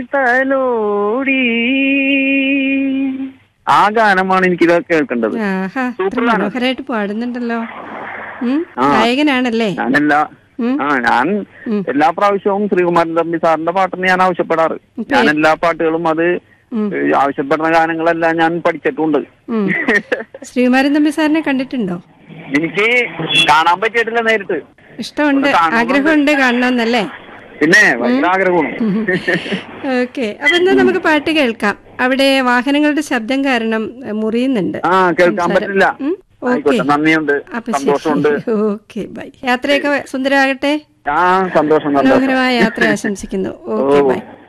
തലോടി ആ ഗാനമാണ് എനിക്ക് കേൾക്കേണ്ടത് ആഹാ ഇത്ര സൂപ്പർ ഗാനം. മനോഹരമായിട്ട് പാടുന്നുണ്ടല്ലോ ഉം, ആ. ഗായകനാണല്ലേ ഞാനെല്ലാ ഉം. ആ ഞാൻ ഉം. എല്ലാ പ്രാവശ്യവും ശ്രീകുമാരൻ തമ്പി സാറിന്റെ പാട്ടാണ് ഞാൻ ആവശ്യപ്പെടാറ് ഞാൻ എല്ലാ പാട്ടുകളും അത് ഉം. ഏ, ആവശ്യപ്പെടുന്ന ഗാനങ്ങളെല്ലാം ഞാൻ പഠിച്ചിട്ടുണ്ട് ഉം. ശ്രീകുമാരൻ തമ്പി സാറിനെ കണ്ടിട്ടുണ്ടോ എനിക്ക് കാണാൻ പറ്റിയിട്ടില്ല നേരിട്ട് ഇഷ്ടമുണ്ട് ഒന്ന് കാണണമെന്നുണ്ട്. ആഗ്രഹമുണ്ട് കാണണമെന്നല്ലേ പിന്നെ ഭയങ്കര ആഗ്രഹമാണ് ഓക്കെ അപ്പൊ എന്നാ നമുക്ക് പാട്ട് കേൾക്കാം അവിടെ വാഹനങ്ങളുടെ ശബ്ദം കാരണം എ, മുറിയുന്നുണ്ട് ആ കേൾക്കാൻ പറ്റില്ല ഉം, ഓക്കെ ആയിക്കോട്ടെ നന്ദിയുണ്ട് അപ്പൊ സന്തോഷമുണ്ട് ശരി ഓക്കെ ബൈ യാത്രയൊക്കെ സുന്ദരമാകട്ടെ ആ സന്തോഷം സന്തോഷം മനോഹരമായ യാത്ര ആശംസിക്കുന്നു ഓക്കെ ബൈ